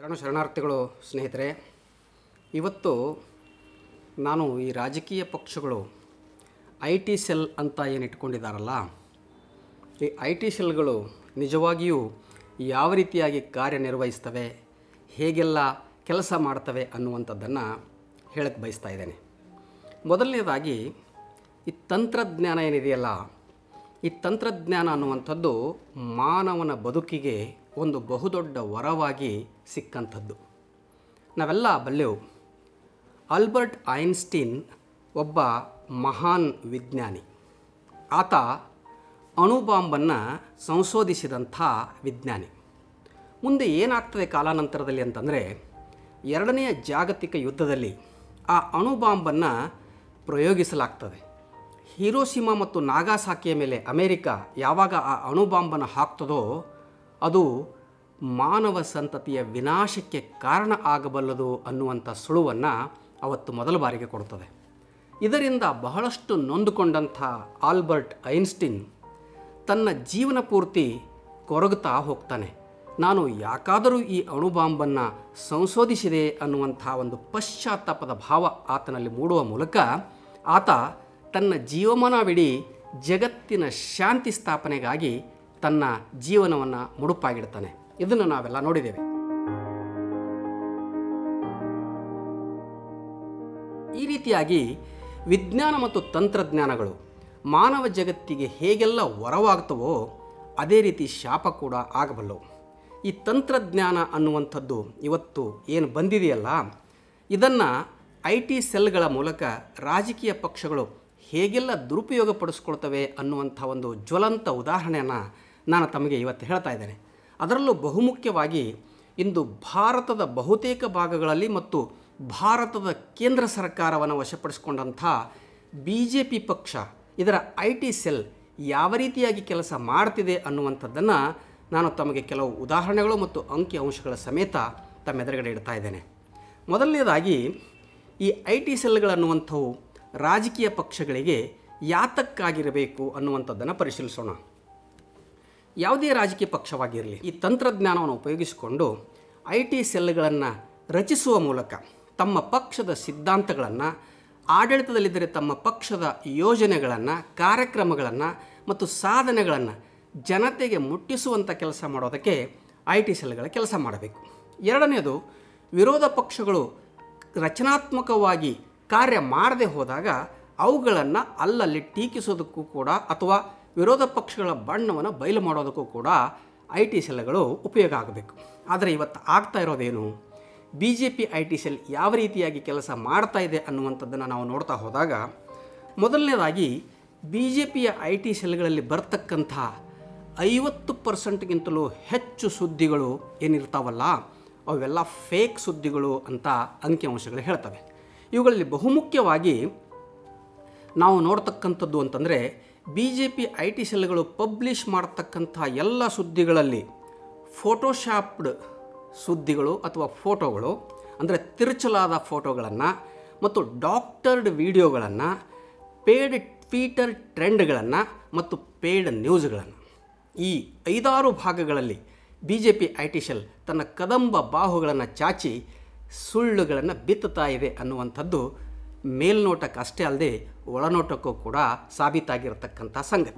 ಶರಣು ಶರಣಾರ್ಥಿಗಳು ಸ್ನೇಹಿತರೆ ಇವತ್ತು ನಾನು ಈ ರಾಜಕೀಯ ಪಕ್ಷಗಳು ಐ ಟಿ ಸೆಲ್ ಅಂತ ಏನು ಇಟ್ಕೊಂಡಿದ್ದಾರಲ್ಲ ಈ ಐ ಟಿ ಸೆಲ್ಗಳು ನಿಜವಾಗಿಯೂ ಯಾವ ರೀತಿಯಾಗಿ ಕಾರ್ಯನಿರ್ವಹಿಸ್ತವೆ ಹೇಗೆಲ್ಲ ಕೆಲಸ ಮಾಡ್ತವೆ ಅನ್ನುವಂಥದ್ದನ್ನು ಹೇಳಕ್ಕೆ ಬಯಸ್ತಾ ಇದ್ದೇನೆ ಮೊದಲನೇದಾಗಿ ಈ ತಂತ್ರಜ್ಞಾನ ಏನಿದೆಯಲ್ಲ ಈ ತಂತ್ರಜ್ಞಾನ ಅನ್ನುವಂಥದ್ದು ಮಾನವನ ಬದುಕಿಗೆ ಒಂದು ಬಹುದೊಡ್ಡ ವರವಾಗಿ ಸಿಕ್ಕಂಥದ್ದು ನಾವೆಲ್ಲ ಬಲ್ಲೆವು ಆಲ್ಬರ್ಟ್ ಐನ್ಸ್ಟೀನ್ ಒಬ್ಬ ಮಹಾನ್ ವಿಜ್ಞಾನಿ ಆತ ಅಣುಬಾಂಬನ್ನು ಸಂಶೋಧಿಸಿದಂಥ ವಿಜ್ಞಾನಿ ಮುಂದೆ ಏನಾಗ್ತದೆ ಕಾಲಾನಂತರದಲ್ಲಿ ಅಂತಂದರೆ ಎರಡನೆಯ ಜಾಗತಿಕ ಯುದ್ಧದಲ್ಲಿ ಆ ಅಣುಬಾಂಬನ್ನು ಪ್ರಯೋಗಿಸಲಾಗ್ತದೆ ಹಿರೋಶಿಮಾ ಮತ್ತು ನಾಗಾಸಾಕಿಯ ಮೇಲೆ ಅಮೆರಿಕ ಯಾವಾಗ ಆ ಅಣುಬಾಂಬನ್ನು ಹಾಕ್ತದೋ ಅದು ಮಾನವ ಸಂತತಿಯ ವಿನಾಶಕ್ಕೆ ಕಾರಣ ಆಗಬಲ್ಲದು ಅನ್ನುವಂಥ ಸುಳುವನ್ನು ಅವತ್ತು ಮೊದಲ ಬಾರಿಗೆ ಕೊಡ್ತದೆ ಇದರಿಂದ ಬಹಳಷ್ಟು ನೊಂದುಕೊಂಡಂಥ ಆಲ್ಬರ್ಟ್ ಐನ್ಸ್ಟೀನ್ ತನ್ನ ಜೀವನ ಪೂರ್ತಿ ಕೊರಗುತ್ತಾ ಹೋಗ್ತಾನೆ ನಾನು ಯಾಕಾದರೂ ಈ ಅಣುಬಾಂಬನ್ನು ಸಂಶೋಧಿಸಿದೆ ಅನ್ನುವಂಥ ಒಂದು ಪಶ್ಚಾತ್ತಾಪದ ಭಾವ ಆತನಲ್ಲಿ ಮೂಡುವ ಮೂಲಕ ಆತ ತನ್ನ ಜೀವಮಾನವಿಡೀ ಜಗತ್ತಿನ ಶಾಂತಿ ಸ್ಥಾಪನೆಗಾಗಿ ತನ್ನ ಜೀವನವನ್ನು ಮುಡುಪಾಗಿಡ್ತಾನೆ ಇದನ್ನು ನಾವೆಲ್ಲ ನೋಡಿದ್ದೇವೆ ಈ ರೀತಿಯಾಗಿ ವಿಜ್ಞಾನ ಮತ್ತು ತಂತ್ರಜ್ಞಾನಗಳು ಮಾನವ ಜಗತ್ತಿಗೆ ಹೇಗೆಲ್ಲ ವರವಾಗ್ತವೋ ಅದೇ ರೀತಿ ಶಾಪ ಕೂಡ ಆಗಬಲ್ಲವು ಈ ತಂತ್ರಜ್ಞಾನ ಅನ್ನುವಂಥದ್ದು ಇವತ್ತು ಏನು ಬಂದಿದೆಯಲ್ಲ ಇದನ್ನು ಐ ಟಿ ಸೆಲ್ಗಳ ಮೂಲಕ ರಾಜಕೀಯ ಪಕ್ಷಗಳು ಹೇಗೆಲ್ಲ ದುರುಪಯೋಗ ಪಡಿಸ್ಕೊಳ್ತವೆ ಅನ್ನುವಂಥ ಒಂದು ಜ್ವಲಂತ ಉದಾಹರಣೆಯನ್ನು ನಾನು ತಮಗೆ ಇವತ್ತು ಹೇಳ್ತಾ ಇದ್ದೇನೆ ಅದರಲ್ಲೂ ಬಹುಮುಖ್ಯವಾಗಿ ಇಂದು ಭಾರತದ ಬಹುತೇಕ ಭಾಗಗಳಲ್ಲಿ ಮತ್ತು ಭಾರತದ ಕೇಂದ್ರ ಸರ್ಕಾರವನ್ನು ವಶಪಡಿಸಿಕೊಂಡಂಥ ಬಿ ಜೆ ಪಿ ಪಕ್ಷ ಇದರ ಐ ಟಿ ಸೆಲ್ ಯಾವ ರೀತಿಯಾಗಿ ಕೆಲಸ ಮಾಡ್ತಿದೆ ಅನ್ನುವಂಥದ್ದನ್ನು ನಾನು ತಮಗೆ ಕೆಲವು ಉದಾಹರಣೆಗಳು ಮತ್ತು ಅಂಕಿ ಅಂಶಗಳ ಸಮೇತ ತಮ್ಮ ಎದುರುಗಡೆ ಇಡ್ತಾ ಇದ್ದೇನೆ ಮೊದಲನೇದಾಗಿ ಈ ಐ ಟಿ ಸೆಲ್ಗಳನ್ನುವಂಥವು ರಾಜಕೀಯ ಪಕ್ಷಗಳಿಗೆ ಯಾತಕ್ಕಾಗಿರಬೇಕು ಅನ್ನುವಂಥದ್ದನ್ನು ಪರಿಶೀಲಿಸೋಣ ಯಾವುದೇ ರಾಜಕೀಯ ಪಕ್ಷವಾಗಿರಲಿ ಈ ತಂತ್ರಜ್ಞಾನವನ್ನು ಉಪಯೋಗಿಸಿಕೊಂಡು ಐ ಟಿ ಸೆಲ್ಗಳನ್ನು ರಚಿಸುವ ಮೂಲಕ ತಮ್ಮ ಪಕ್ಷದ ಸಿದ್ಧಾಂತಗಳನ್ನು ಆಡಳಿತದಲ್ಲಿದ್ದರೆ ತಮ್ಮ ಪಕ್ಷದ ಯೋಜನೆಗಳನ್ನು ಕಾರ್ಯಕ್ರಮಗಳನ್ನು ಮತ್ತು ಸಾಧನೆಗಳನ್ನು ಜನತೆಗೆ ಮುಟ್ಟಿಸುವಂಥ ಕೆಲಸ ಮಾಡೋದಕ್ಕೆ ಐ ಟಿ ಸೆಲ್ಗಳ ಕೆಲಸ ಮಾಡಬೇಕು ಎರಡನೇದು ವಿರೋಧ ಪಕ್ಷಗಳು ರಚನಾತ್ಮಕವಾಗಿ ಕಾರ್ಯ ಮಾಡದೆ ಹೋದಾಗ ಅವುಗಳನ್ನು ಅಲ್ಲಲ್ಲಿ ಟೀಕಿಸೋದಕ್ಕೂ ಕೂಡ ಅಥವಾ ವಿರೋಧ ಪಕ್ಷಗಳ ಬಣ್ಣವನ್ನು ಬಯಲು ಮಾಡೋದಕ್ಕೂ ಕೂಡ ಐ ಟಿ ಸೆಲ್ಗಳು ಉಪಯೋಗ ಆಗಬೇಕು ಆದರೆ ಇವತ್ತು ಆಗ್ತಾ ಇರೋದೇನು B J P I T cell ಯಾವ ರೀತಿಯಾಗಿ ಕೆಲಸ ಮಾಡ್ತಾ ಇದೆ ಅನ್ನುವಂಥದ್ದನ್ನು ನಾವು ನೋಡ್ತಾ ಹೋದಾಗ ಮೊದಲನೇದಾಗಿ ಬಿ ಜೆ ಪಿಯ ಐ ಟಿ ಸೆಲ್ಗಳಲ್ಲಿ ಬರ್ತಕ್ಕಂಥ ಐವತ್ತು ಪರ್ಸೆಂಟ್ಗಿಂತಲೂ ಹೆಚ್ಚು ಸುದ್ದಿಗಳು ಏನಿರ್ತಾವಲ್ಲ ಅವೆಲ್ಲ ಫೇಕ್ ಸುದ್ದಿಗಳು ಅಂತ ಅಂಕಿಅಂಶಗಳು ಹೇಳ್ತವೆ ಇವುಗಳಲ್ಲಿ ಬಹುಮುಖ್ಯವಾಗಿ ನಾವು ನೋಡ್ತಕ್ಕಂಥದ್ದು ಅಂತಂದರೆ B J P I T ಸೆಲ್ಗಳು ಪಬ್ಲಿಷ್ ಮಾಡ್ತಕ್ಕಂಥ ಎಲ್ಲ ಸುದ್ದಿಗಳಲ್ಲಿ ಫೋಟೋಶಾಪ್ಡ್ ಸುದ್ದಿಗಳು ಅಥವಾ ಫೋಟೋಗಳು ಅಂದರೆ ತಿರುಚಲಾದ ಫೋಟೋಗಳನ್ನು ಮತ್ತು ಡಾಕ್ಟರ್ಡ್ ವಿಡಿಯೋಗಳನ್ನು ಪೇಡ್ ಟ್ವೀಟರ್ ಟ್ರೆಂಡ್ಗಳನ್ನು ಮತ್ತು ಪೇಡ್ ನ್ಯೂಸ್ಗಳನ್ನು ಈ ಐದಾರು ಭಾಗಗಳಲ್ಲಿ B J P I T cell ತನ್ನ ಕದಂಬ ಬಾಹುಗಳನ್ನು ಚಾಚಿ ಸುಳ್ಳುಗಳನ್ನು ಬಿತ್ತುತ್ತಾ ಇದೆ ಅನ್ನುವಂಥದ್ದು ಮೇಲ್ನೋಟಕ್ಕೆ ಅಷ್ಟೇ ಅಲ್ಲದೆ ಒಳನೋಟಕ್ಕೂ ಕೂಡ ಸಾಬೀತಾಗಿರತಕ್ಕಂಥ ಸಂಗತಿ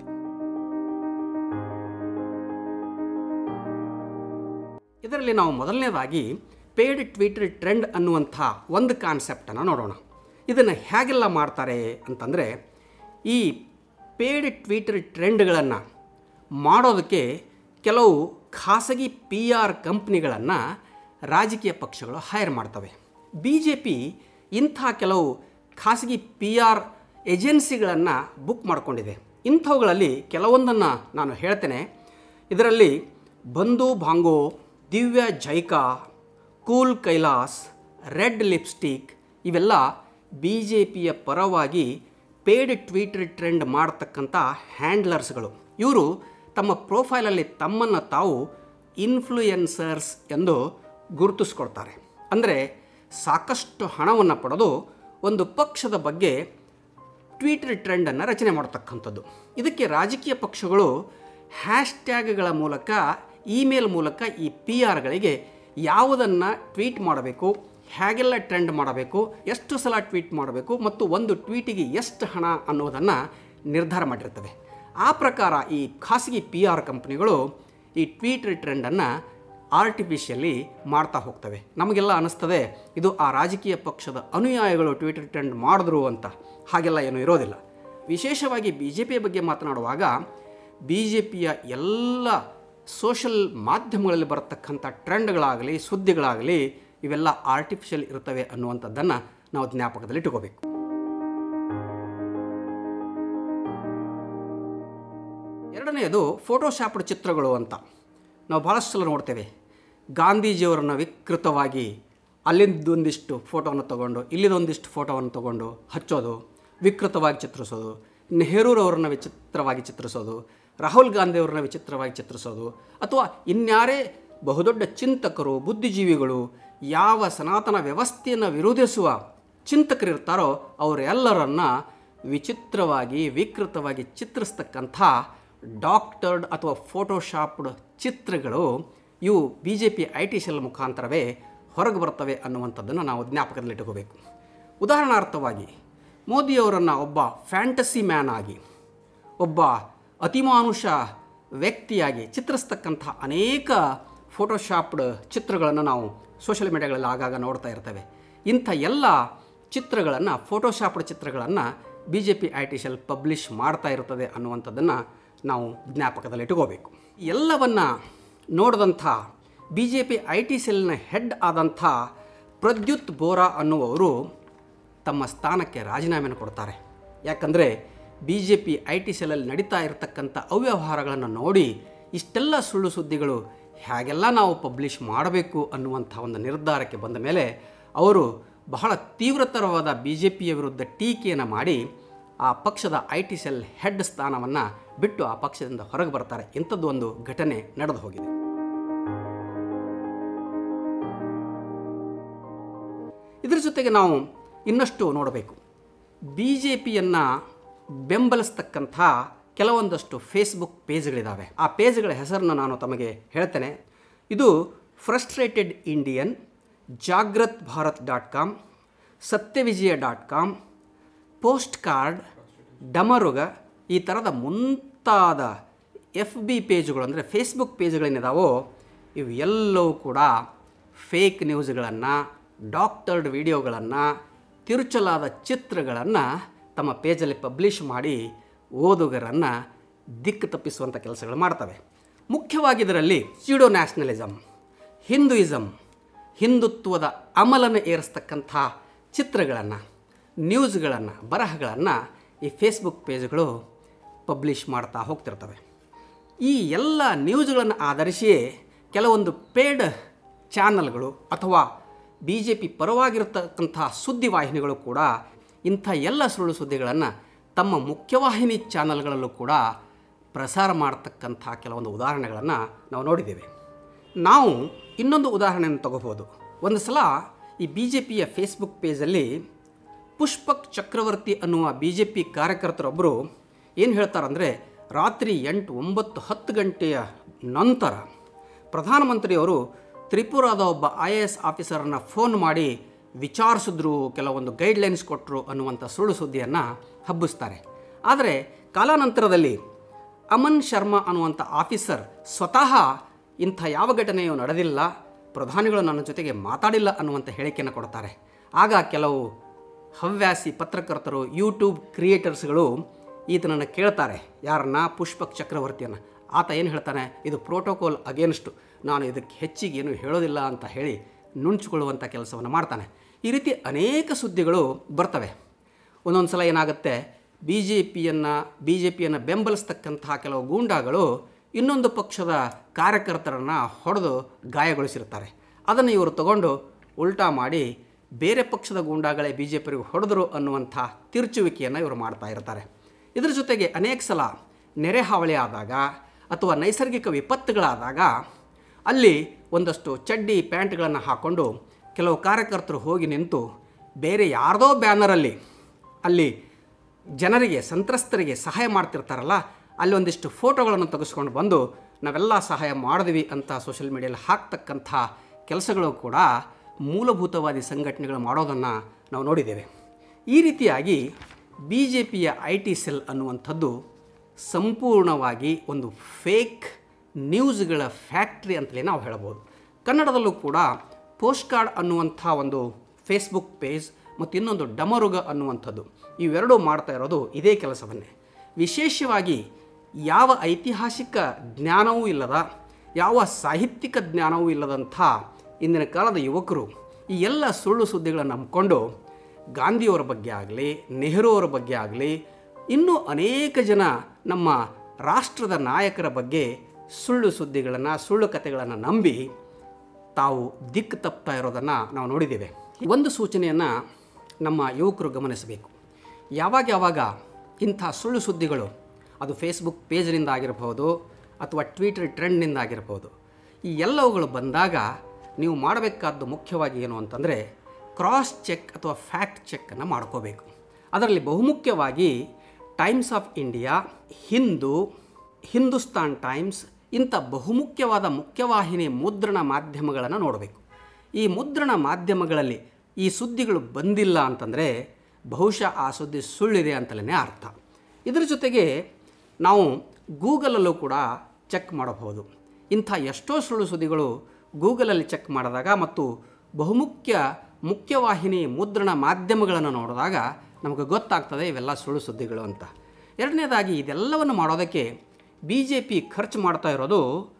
ಇದರಲ್ಲಿ ನಾವು ಮೊದಲನೇದಾಗಿ ಪೇಡ್ ಟ್ವೀಟರ್ ಟ್ರೆಂಡ್ ಅನ್ನುವಂಥ ಒಂದು ಕಾನ್ಸೆಪ್ಟನ್ನು ನೋಡೋಣ ಇದನ್ನು ಹೇಗೆಲ್ಲ ಮಾಡ್ತಾರೆ ಅಂತಂದರೆ ಈ ಪೇಡ್ ಟ್ವೀಟರ್ ಟ್ರೆಂಡ್ಗಳನ್ನು ಮಾಡೋದಕ್ಕೆ ಕೆಲವು ಖಾಸಗಿ ಪಿ ಆರ್ ಕಂಪ್ನಿಗಳನ್ನು ರಾಜಕೀಯ ಪಕ್ಷಗಳು ಹೈರ್ ಮಾಡ್ತವೆ ಬಿ ಜೆ ಪಿ ಇಂಥ ಕೆಲವು ಖಾಸಗಿ ಪಿ ಆರ್ ಏಜೆನ್ಸಿಗಳನ್ನು ಬುಕ್ ಮಾಡಿಕೊಂಡಿದೆ ಇಂಥವುಗಳಲ್ಲಿ ಕೆಲವೊಂದನ್ನು ನಾನು ಹೇಳ್ತೇನೆ ಇದರಲ್ಲಿ ಬಂಧು ಭಾಂಗೋ ದಿವ್ಯ ಜೈಕಾ ಕೂಲ್ ಕೈಲಾಸ್ ರೆಡ್ ಲಿಪ್ಸ್ಟಿಕ್ ಇವೆಲ್ಲ ಬಿ ಜೆ ಪಿಯ ಪರವಾಗಿ ಪೇಡ್ ಟ್ವೀಟರ್ ಟ್ರೆಂಡ್ ಮಾಡ್ತಕ್ಕಂಥ ಹ್ಯಾಂಡ್ಲರ್ಸ್ಗಳು ಇವರು ತಮ್ಮ ಪ್ರೊಫೈಲಲ್ಲಿ ತಮ್ಮನ್ನು ತಾವು ಇನ್ಫ್ಲೂಯೆನ್ಸರ್ಸ್ ಎಂದು ಗುರುತಿಸ್ಕೊಳ್ತಾರೆ ಅಂದರೆ ಸಾಕಷ್ಟು ಹಣವನ್ನು ಪಡೆದು ಒಂದು ಪಕ್ಷದ ಬಗ್ಗೆ ಟ್ವೀಟರ್ ಟ್ರೆಂಡನ್ನು ರಚನೆ ಮಾಡ್ತಕ್ಕಂಥದ್ದು ಇದಕ್ಕೆ ರಾಜಕೀಯ ಪಕ್ಷಗಳು ಹ್ಯಾಶ್ಟ್ಯಾಗ್ಗಳ ಮೂಲಕ ಇಮೇಲ್ ಮೂಲಕ ಈ ಪಿ ಆರ್ಗಳಿಗೆ ಯಾವುದನ್ನು ಟ್ವೀಟ್ ಮಾಡಬೇಕು ಹೇಗೆಲ್ಲ ಟ್ರೆಂಡ್ ಮಾಡಬೇಕು ಎಷ್ಟು ಸಲ ಟ್ವೀಟ್ ಮಾಡಬೇಕು ಮತ್ತು ಒಂದು ಟ್ವೀಟಿಗೆ ಎಷ್ಟು ಹಣ ಅನ್ನೋದನ್ನು ನಿರ್ಧಾರ ಮಾಡಿರ್ತವೆ ಆ ಪ್ರಕಾರ ಈ ಖಾಸಗಿ ಪಿ ಆರ್ ಕಂಪ್ನಿಗಳು ಈ ಟ್ವೀಟ್ ಟ್ರೆಂಡನ್ನು ಆರ್ಟಿಫಿಷಿಯಲಿ ಮಾಡ್ತಾ ಹೋಗ್ತವೆ ನಮಗೆಲ್ಲ ಅನ್ನಿಸ್ತದೆ ಇದು ಆ ರಾಜಕೀಯ ಪಕ್ಷದ ಅನುಯಾಯಿಗಳು ಟ್ವೀಟ್ ಟ್ರೆಂಡ್ ಮಾಡಿದ್ರು ಅಂತ ಹಾಗೆಲ್ಲ ಏನೂ ಇರೋದಿಲ್ಲ ವಿಶೇಷವಾಗಿ ಬಿ ಜೆ ಪಿಯ ಬಗ್ಗೆ ಮಾತನಾಡುವಾಗ ಬಿ ಜೆ ಪಿಯ ಎಲ್ಲ ಸೋಷಲ್ ಮಾಧ್ಯಮಗಳಲ್ಲಿ ಬರತಕ್ಕಂಥ ಟ್ರೆಂಡ್ಗಳಾಗಲಿ ಸುದ್ದಿಗಳಾಗಲಿ ಇವೆಲ್ಲ ಆರ್ಟಿಫಿಷಿಯಲ್ ಇರ್ತವೆ ಅನ್ನುವಂಥದ್ದನ್ನು ನಾವು ಜ್ಞಾಪಕದಲ್ಲಿ ಇಟ್ಕೋಬೇಕು ಎರಡನೆಯದು ಫೋಟೋಶಾಪ್ಡ್ ಚಿತ್ರಗಳು ಅಂತ ನಾವು ಭಾಳಷ್ಟು ಸಲ ನೋಡ್ತೇವೆ ಗಾಂಧೀಜಿಯವರನ್ನು ವಿಕೃತವಾಗಿ ಅಲ್ಲಿಂದೊಂದಿಷ್ಟು ಫೋಟೋವನ್ನು ತಗೊಂಡು ಇಲ್ಲಿದೊಂದಿಷ್ಟು ಫೋಟೋವನ್ನು ತಗೊಂಡು ಹಚ್ಚೋದು ವಿಕೃತವಾಗಿ ಚಿತ್ರಿಸೋದು ನೆಹರೂರವರನ್ನ ವಿಚಿತ್ರವಾಗಿ ಚಿತ್ರಿಸೋದು ರಾಹುಲ್ ಗಾಂಧಿಯವರನ್ನ ವಿಚಿತ್ರವಾಗಿ ಚಿತ್ರಿಸೋದು ಅಥವಾ ಇನ್ಯಾರೇ ಬಹುದೊಡ್ಡ ಚಿಂತಕರು ಬುದ್ಧಿಜೀವಿಗಳು ಯಾವ ಸನಾತನ ವ್ಯವಸ್ಥೆಯನ್ನು ವಿರೋಧಿಸುವ ಚಿಂತಕರಿರ್ತಾರೋ ಅವರೆಲ್ಲರನ್ನ ವಿಚಿತ್ರವಾಗಿ ವಿಕೃತವಾಗಿ ಚಿತ್ರಿಸ್ತಕ್ಕಂಥ ಡಾಕ್ಟರ್ಡ್ ಅಥವಾ ಫೋಟೋಶಾಪ್ಡ್ ಚಿತ್ರಗಳು ಇವು B J P I T cell ಮುಖಾಂತರವೇ ಹೊರಗೆ ಬರ್ತವೆ ಅನ್ನುವಂಥದ್ದನ್ನು ನಾವು ಜ್ಞಾಪಕದಲ್ಲಿಟ್ಟುಕೋಬೇಕು ಉದಾಹರಣಾರ್ಥವಾಗಿ ಮೋದಿಯವರನ್ನು ಒಬ್ಬ ಫ್ಯಾಂಟಸಿ ಮ್ಯಾನ್ ಆಗಿ ಒಬ್ಬ ಅತಿಮಾನುಷ ವ್ಯಕ್ತಿಯಾಗಿ ಚಿತ್ರಿಸ್ತಕ್ಕಂಥ ಅನೇಕ ಫೋಟೋಶಾಪ್ಡ್ ಚಿತ್ರಗಳನ್ನು ನಾವು ಸೋಷಿಯಲ್ ಮೀಡಿಯಾಗಳಲ್ಲಿ ಆಗಾಗ ನೋಡ್ತಾ ಇರ್ತೇವೆ ಇಂಥ ಎಲ್ಲ ಚಿತ್ರಗಳನ್ನು ಫೋಟೋಶಾಪ್ಡ್ ಚಿತ್ರಗಳನ್ನು B J P I T cell publish ಮಾಡ್ತಾ ಇರ್ತದೆ ಅನ್ನುವಂಥದ್ದನ್ನು ನಾವು ಜ್ಞಾಪಕದಲ್ಲಿ ಇಟ್ಕೋಬೇಕು ಎಲ್ಲವನ್ನ ನೋಡಿದಂಥ B J P I T ಸೆಲ್ನ ಹೆಡ್ ಆದಂಥ ಪ್ರದ್ಯುತ್ ಬೋರಾ ಅನ್ನುವವರು ತಮ್ಮ ಸ್ಥಾನಕ್ಕೆ ರಾಜೀನಾಮೆಯನ್ನು ಕೊಡ್ತಾರೆ ಯಾಕಂದರೆ B J P I T ಸೆಲ್ಲಲ್ಲಿ ನಡೀತಾ ಇರತಕ್ಕಂಥ ಅವ್ಯವಹಾರಗಳನ್ನು ನೋಡಿ ಇಷ್ಟೆಲ್ಲ ಸುಳ್ಳು ಸುದ್ದಿಗಳು ಹೇಗೆಲ್ಲ ನಾವು ಪಬ್ಲಿಷ್ ಮಾಡಬೇಕು ಅನ್ನುವಂಥ ಒಂದು ನಿರ್ಧಾರಕ್ಕೆ ಬಂದ ಮೇಲೆ ಅವರು ಬಹಳ ತೀವ್ರತರವಾದ ಬಿ ಜೆ ಪಿಯ ವಿರುದ್ಧ ಟೀಕೆಯನ್ನು ಮಾಡಿ ಆ ಪಕ್ಷದ ಐ ಟಿ ಸೆಲ್ ಹೆಡ್ ಸ್ಥಾನವನ್ನು ಬಿಟ್ಟು ಆ ಪಕ್ಷದಿಂದ ಹೊರಗೆ ಬರ್ತಾರೆ ಇಂಥದ್ದು ಒಂದು ಘಟನೆ ನಡೆದು ಹೋಗಿದೆ ಇದರ ಜೊತೆಗೆ ನಾವು ಇನ್ನಷ್ಟು ನೋಡಬೇಕು ಬಿ ಜೆ ಪಿಯನ್ನು ಬೆಂಬಲಿಸ್ತಕ್ಕಂಥ ಕೆಲವೊಂದಷ್ಟು ಫೇಸ್ಬುಕ್ ಪೇಜ್ಗಳಿದ್ದಾವೆ ಆ ಪೇಜ್ಗಳ ಹೆಸರನ್ನು ನಾನು ತಮಗೆ ಹೇಳ್ತೇನೆ ಇದು frustrated Indian Jagrat Bharat dot com Satyavijaya dot com postcard Damaruga ಈ ಥರದ ಮುಂತಾದ ಎಫ್ ಬಿ ಪೇಜ್ಗಳು ಅಂದರೆ ಫೇಸ್ಬುಕ್ ಪೇಜ್ಗಳೇನಿದಾವೋ ಇವು ಎಲ್ಲವೂ ಕೂಡ ಫೇಕ್ ನ್ಯೂಸ್ಗಳನ್ನು ಡಾಕ್ಟರ್ಡ್ ವಿಡಿಯೋಗಳನ್ನು ತಿರುಚಲಾದ ಚಿತ್ರಗಳನ್ನು ತಮ್ಮ ಪೇಜಲ್ಲಿ ಪಬ್ಲಿಷ್ ಮಾಡಿ ಓದುಗರನ್ನು ದಿಕ್ಕು ತಪ್ಪಿಸುವಂಥ ಕೆಲಸಗಳು ಮಾಡ್ತವೆ ಮುಖ್ಯವಾಗಿ ಇದರಲ್ಲಿ ಸ್ಯೂಡೋ ನ್ಯಾಷನಲಿಸಮ್ ಹಿಂದೂಯಿಸಮ್ ಹಿಂದುತ್ವದ ಅಮಲನ್ನು ಏರಿಸ್ತಕ್ಕಂಥ ಚಿತ್ರಗಳನ್ನು ನ್ಯೂಸ್ಗಳನ್ನು ಬರಹಗಳನ್ನು ಈ ಫೇಸ್ಬುಕ್ ಪೇಜ್ಗಳು ಪಬ್ಲಿಷ್ ಮಾಡ್ತಾ ಹೋಗ್ತಿರ್ತವೆ ಈ ಎಲ್ಲ ನ್ಯೂಸ್ಗಳನ್ನು ಆಧರಿಸಿಯೇ ಕೆಲವೊಂದು ಪೇಡ್ ಚಾನಲ್ಗಳು ಅಥವಾ ಬಿ ಜೆ ಪಿ ಪರವಾಗಿರತಕ್ಕಂಥ ಸುದ್ದಿವಾಹಿನಿಗಳು ಕೂಡ ಇಂಥ ಎಲ್ಲ ಸುಳ್ಳು ಸುದ್ದಿಗಳನ್ನು ತಮ್ಮ ಮುಖ್ಯವಾಹಿನಿ ಚಾನಲ್ಗಳಲ್ಲೂ ಕೂಡ ಪ್ರಸಾರ ಮಾಡತಕ್ಕಂಥ ಕೆಲವೊಂದು ಉದಾಹರಣೆಗಳನ್ನು ನಾವು ನೋಡಿದ್ದೇವೆ ನಾವು ಇನ್ನೊಂದು ಉದಾಹರಣೆಯನ್ನು ತಗೋಬೋದು ಒಂದು ಸಲ ಈ ಬಿ ಜೆ ಪಿಯ ಫೇಸ್ಬುಕ್ ಪೇಜಲ್ಲಿ ಪುಷ್ಪಕ್ ಚಕ್ರವರ್ತಿ ಅನ್ನುವ ಬಿ ಜೆ ಪಿ ಕಾರ್ಯಕರ್ತರೊಬ್ಬರು ಏನು ಹೇಳ್ತಾರಂದರೆ ರಾತ್ರಿ ಎಂಟು ಒಂಬತ್ತು ಹತ್ತು ಗಂಟೆಯ ನಂತರ ಪ್ರಧಾನಮಂತ್ರಿಯವರು ತ್ರಿಪುರಾದ ಒಬ್ಬ ಐ ಎ ಎಸ್ ಆಫೀಸರನ್ನು ಫೋನ್ ಮಾಡಿ ವಿಚಾರಿಸಿದ್ರು ಕೆಲವೊಂದು ಗೈಡ್ಲೈನ್ಸ್ ಕೊಟ್ಟರು ಅನ್ನುವಂಥ ಸುಳ್ಳು ಸುದ್ದಿಯನ್ನು ಹಬ್ಬಿಸ್ತಾರೆ ಆದರೆ ಕಾಲಾನಂತರದಲ್ಲಿ ಅಮನ್ ಶರ್ಮಾ ಅನ್ನುವಂಥ ಆಫೀಸರ್ ಸ್ವತಃ ಇಂಥ ಯಾವ ಘಟನೆಯೂ ನಡೆದಿಲ್ಲ ಪ್ರಧಾನಿಗಳು ನನ್ನ ಜೊತೆಗೆ ಮಾತಾಡಿಲ್ಲ ಅನ್ನುವಂಥ ಹೇಳಿಕೆಯನ್ನು ಕೊಡ್ತಾರೆ ಆಗ ಕೆಲವು ಹವ್ಯಾಸಿ ಪತ್ರಕರ್ತರು ಯೂಟ್ಯೂಬ್ ಕ್ರಿಯೇಟರ್ಸ್ಗಳು ಈತನನ್ನು ಕೇಳ್ತಾರೆ ಯಾರನ್ನ ಪುಷ್ಪಕ್ ಚಕ್ರವರ್ತಿಯನ್ನು ಆತ ಏನು ಹೇಳ್ತಾನೆ ಇದು ಪ್ರೋಟೋಕಾಲ್ ಅಗೇನ್ಸ್ಟು ನಾನು ಇದಕ್ಕೆ ಹೆಚ್ಚಿಗೆ ಏನು ಹೇಳೋದಿಲ್ಲ ಅಂತ ಹೇಳಿ ನುಣುಚಿಕೊಳ್ಳುವಂಥ ಕೆಲಸವನ್ನು ಮಾಡ್ತಾನೆ ಈ ರೀತಿ ಅನೇಕ ಸುದ್ದಿಗಳು ಬರ್ತವೆ ಒಂದೊಂದು ಸಲ ಏನಾಗುತ್ತೆ ಬಿ ಜೆ ಪಿಯನ್ನು ಬಿ ಜೆ ಪಿಯನ್ನು ಬೆಂಬಲಿಸ್ತಕ್ಕಂತಹ ಕೆಲವು ಗೂಂಡಾಗಳು ಇನ್ನೊಂದು ಪಕ್ಷದ ಕಾರ್ಯಕರ್ತರನ್ನು ಹೊಡೆದು ಗಾಯಗೊಳಿಸಿರ್ತಾರೆ ಅದನ್ನು ಇವರು ತಗೊಂಡು ಉಲ್ಟಾ ಮಾಡಿ ಬೇರೆ ಪಕ್ಷದ ಗೂಂಡಾಗಳೇ ಬಿ ಜೆ ಪಿಯವರಿಗೆ ಹೊಡೆದರು ಅನ್ನುವಂಥ ತಿರುಚುವಿಕೆಯನ್ನು ಇವರು ಮಾಡ್ತಾ ಇರ್ತಾರೆ ಇದರ ಜೊತೆಗೆ ಅನೇಕ ಸಲ ನೆರೆ ಹಾವಳಿ ಆದಾಗ ಅಥವಾ ನೈಸರ್ಗಿಕ ವಿಪತ್ತುಗಳಾದಾಗ ಅಲ್ಲಿ ಒಂದಷ್ಟು ಚಡ್ಡಿ ಪ್ಯಾಂಟ್ಗಳನ್ನು ಹಾಕ್ಕೊಂಡು ಕೆಲವು ಕಾರ್ಯಕರ್ತರು ಹೋಗಿ ನಿಂತು ಬೇರೆ ಯಾರ್ದೋ ಬ್ಯಾನರಲ್ಲಿ ಅಲ್ಲಿ ಜನರಿಗೆ ಸಂತ್ರಸ್ತರಿಗೆ ಸಹಾಯ ಮಾಡ್ತಿರ್ತಾರಲ್ಲ ಅಲ್ಲಿ ಒಂದಿಷ್ಟು ಫೋಟೋಗಳನ್ನು ತೆಗೆಸ್ಕೊಂಡು ಬಂದು ನಾವೆಲ್ಲ ಸಹಾಯ ಮಾಡಿದ್ವಿ ಅಂತ ಸೋಷಿಯಲ್ ಮೀಡಿಯಲ್ಲಿ ಹಾಕ್ತಕ್ಕಂಥ ಕೆಲಸಗಳು ಕೂಡ ಮೂಲಭೂತವಾದಿ ಸಂಘಟನೆಗಳು ಮಾಡೋದನ್ನು ನಾವು ನೋಡಿದ್ದೇವೆ ಈ ರೀತಿಯಾಗಿ ಬಿ ಜೆ ಪಿಯ ಐ ಟಿ ಸೆಲ್ ಅನ್ನುವಂಥದ್ದು ಸಂಪೂರ್ಣವಾಗಿ ಒಂದು ಫೇಕ್ ನ್ಯೂಸ್ಗಳ ಫ್ಯಾಕ್ಟ್ರಿ ಅಂತಲೇ ನಾವು ಹೇಳ್ಬೋದು ಕನ್ನಡದಲ್ಲೂ ಕೂಡ ಪೋಸ್ಟ್ ಕಾರ್ಡ್ ಅನ್ನುವಂಥ ಒಂದು ಫೇಸ್ಬುಕ್ ಪೇಜ್ ಮತ್ತು ಇನ್ನೊಂದು ಡಮರುಗ ಅನ್ನುವಂಥದ್ದು ಇವೆರಡೂ ಮಾಡ್ತಾ ಇರೋದು ಇದೇ ಕೆಲಸವನ್ನೇ ವಿಶೇಷವಾಗಿ ಯಾವ ಐತಿಹಾಸಿಕ ಜ್ಞಾನವೂ ಇಲ್ಲದ ಯಾವ ಸಾಹಿತ್ಯಿಕ ಜ್ಞಾನವೂ ಇಲ್ಲದಂಥ ಇಂದಿನ ಕಾಲದ ಯುವಕರು ಈ ಎಲ್ಲ ಸುಳ್ಳು ಸುದ್ದಿಗಳನ್ನು ನಂಬಿಕೊಂಡು ಗಾಂಧಿಯವರ ಬಗ್ಗೆ ಆಗಲಿ ನೆಹರು ಅವರ ಬಗ್ಗೆ ಆಗಲಿ ಇನ್ನೂ ಅನೇಕ ಜನ ನಮ್ಮ ರಾಷ್ಟ್ರದ ನಾಯಕರ ಬಗ್ಗೆ ಸುಳ್ಳು ಸುದ್ದಿಗಳನ್ನು ಸುಳ್ಳು ಕಥೆಗಳನ್ನು ನಂಬಿ ತಾವು ದಿಕ್ಕು ತಪ್ತಾ ಇರೋದನ್ನು ನಾವು ನೋಡಿದ್ದೇವೆ ಒಂದು ಸೂಚನೆಯನ್ನು ನಮ್ಮ ಯುವಕರು ಗಮನಿಸಬೇಕು ಯಾವಾಗ ಯಾವಾಗ ಇಂಥ ಸುಳ್ಳು ಸುದ್ದಿಗಳು ಅದು ಫೇಸ್ಬುಕ್ ಪೇಜ್ನಿಂದ ಆಗಿರಬಹುದು ಅಥವಾ ಟ್ವಿಟರ್ ಟ್ರೆಂಡ್ನಿಂದ ಆಗಿರಬಹುದು ಈ ಎಲ್ಲವುಗಳು ಬಂದಾಗ ನೀವು ಮಾಡಬೇಕಾದ್ದು ಮುಖ್ಯವಾಗಿ ಏನು ಅಂತಂದರೆ ಕ್ರಾಸ್ ಚೆಕ್ ಅಥವಾ ಫ್ಯಾಕ್ಟ್ ಚೆಕ್ಕನ್ನು ಮಾಡ್ಕೋಬೇಕು ಅದರಲ್ಲಿ ಬಹುಮುಖ್ಯವಾಗಿ Times of India Hindu Hindustan Times ಇಂಥ ಬಹುಮುಖ್ಯವಾದ ಮುಖ್ಯವಾಹಿನಿ ಮುದ್ರಣ ಮಾಧ್ಯಮಗಳನ್ನು ನೋಡಬೇಕು ಈ ಮುದ್ರಣ ಮಾಧ್ಯಮಗಳಲ್ಲಿ ಈ ಸುದ್ದಿಗಳು ಬಂದಿಲ್ಲ ಅಂತಂದರೆ ಬಹುಶಃ ಆ ಸುದ್ದಿ ಸುಳ್ಳಿದೆ ಅಂತಲೇ ಅರ್ಥ ಇದರ ಜೊತೆಗೆ ನಾವು ಗೂಗಲಲ್ಲೂ ಕೂಡ ಚೆಕ್ ಮಾಡಬಹುದು ಇಂಥ ಎಷ್ಟೋ ಸುಳ್ಳು ಸುದ್ದಿಗಳು ಗೂಗಲಲ್ಲಿ ಚೆಕ್ ಮಾಡಿದಾಗ ಮತ್ತು ಬಹುಮುಖ್ಯ ಮುಖ್ಯವಾಹಿನಿ ಮುದ್ರಣ ಮಾಧ್ಯಮಗಳನ್ನು ನೋಡಿದಾಗ ನಮಗೆ ಗೊತ್ತಾಗ್ತದೆ ಇವೆಲ್ಲ ಸುಳ್ಳು ಸುದ್ದಿಗಳು ಅಂತ ಎರಡನೇದಾಗಿ ಇದೆಲ್ಲವನ್ನು ಮಾಡೋದಕ್ಕೆ ಬಿ ಜೆ ಪಿ ಖರ್ಚು ಮಾಡ್ತಾ ಇರೋದು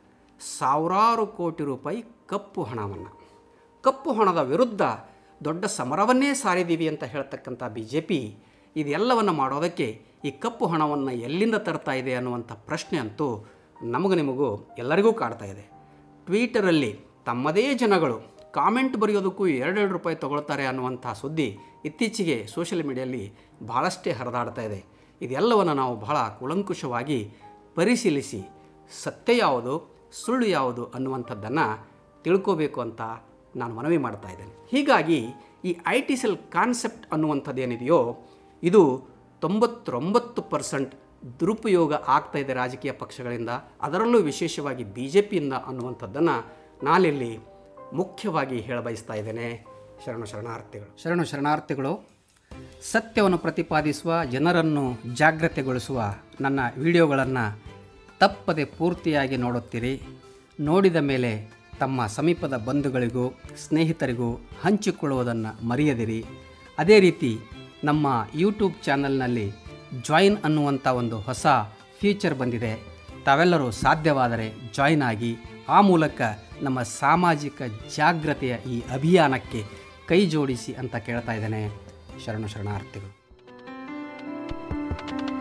ಸಾವಿರಾರು ಕೋಟಿ ರೂಪಾಯಿ ಕಪ್ಪು ಹಣವನ್ನು ಕಪ್ಪು ಹಣದ ವಿರುದ್ಧ ದೊಡ್ಡ ಸಮರವನ್ನೇ ಸಾರಿದ್ದೀವಿ ಅಂತ ಹೇಳ್ತಕ್ಕಂಥ ಬಿ ಜೆ ಪಿ ಇದೆಲ್ಲವನ್ನು ಮಾಡೋದಕ್ಕೆ ಈ ಕಪ್ಪು ಹಣವನ್ನು ಎಲ್ಲಿಂದ ತರ್ತಾ ಇದೆ ಅನ್ನುವಂಥ ಪ್ರಶ್ನೆ ಅಂತೂ ನಮಗೂ ನಿಮಗೂ ಎಲ್ಲರಿಗೂ ಕಾಡ್ತಾ ಇದೆ ಟ್ವೀಟರಲ್ಲಿ ತಮ್ಮದೇ ಜನಗಳು ಕಾಮೆಂಟ್ ಬರೆಯೋದಕ್ಕೂ ಎರಡೆರಡು ರೂಪಾಯಿ ತಗೊಳ್ತಾರೆ ಅನ್ನುವಂಥ ಸುದ್ದಿ ಇತ್ತೀಚೆಗೆ ಸೋಷಿಯಲ್ ಮೀಡಿಯಲ್ಲಿ ಬಹಳಷ್ಟೇ ಹರಿದಾಡ್ತಾ ಇದೆ ಇದೆಲ್ಲವನ್ನು ನಾವು ಬಹಳ ಕೂಲಂಕುಷವಾಗಿ ಪರಿಶೀಲಿಸಿ ಸತ್ಯ ಯಾವುದು ಸುಳ್ಳು ಯಾವುದು ಅನ್ನುವಂಥದ್ದನ್ನು ತಿಳ್ಕೋಬೇಕು ಅಂತ ನಾನು ಮನವಿ ಮಾಡ್ತಾ ಇದ್ದೇನೆ ಹೀಗಾಗಿ ಈ ಐ ಟಿ ಸೆಲ್ ಕಾನ್ಸೆಪ್ಟ್ ಅನ್ನುವಂಥದ್ದು ಏನಿದೆಯೋ ಇದು ತೊಂಬತ್ತೊಂಬತ್ತು ಪರ್ಸೆಂಟ್ ದುರುಪಯೋಗ ಆಗ್ತಾ ಇದೆ ರಾಜಕೀಯ ಪಕ್ಷಗಳಿಂದ ಅದರಲ್ಲೂ ವಿಶೇಷವಾಗಿ ಬಿ ಜೆ ಪಿಯಿಂದ ಅನ್ನುವಂಥದ್ದನ್ನು ನಾನಿಲ್ಲಿ ಮುಖ್ಯವಾಗಿ ಹೇಳಬಯಸ್ತಾ ಇದ್ದೇನೆ ಶರಣು ಶರಣಾರ್ಥಿಗಳು ಶರಣು ಶರಣಾರ್ಥಿಗಳು ಸತ್ಯವನ್ನು ಪ್ರತಿಪಾದಿಸುವ ಜನರನ್ನು ಜಾಗೃತೆಗೊಳಿಸುವ ನನ್ನ ವಿಡಿಯೋಗಳನ್ನು ತಪ್ಪದೆ ಪೂರ್ತಿಯಾಗಿ ನೋಡುತ್ತೀರಿ ನೋಡಿದ ಮೇಲೆ ತಮ್ಮ ಸಮೀಪದ ಬಂಧುಗಳಿಗೂ ಸ್ನೇಹಿತರಿಗೂ ಹಂಚಿಕೊಳ್ಳುವುದನ್ನು ಮರೆಯದಿರಿ ಅದೇ ರೀತಿ ನಮ್ಮ ಯೂಟ್ಯೂಬ್ ಚಾನಲ್ನಲ್ಲಿ ಜಾಯಿನ್ ಅನ್ನುವಂಥ ಒಂದು ಹೊಸ ಫೀಚರ್ ಬಂದಿದೆ ತಾವೆಲ್ಲರೂ ಸಾಧ್ಯವಾದರೆ ಜಾಯಿನ್ ಆಗಿ ಆ ಮೂಲಕ ನಮ್ಮ ಸಾಮಾಜಿಕ ಜಾಗ್ರತೆಯ ಈ ಅಭಿಯಾನಕ್ಕೆ ಕೈ ಜೋಡಿಸಿ ಅಂತ ಕೇಳ್ತಾ ಇದ್ದೇನೆ ಶರಣು ಶರಣಾರ್ಥಿಗಳು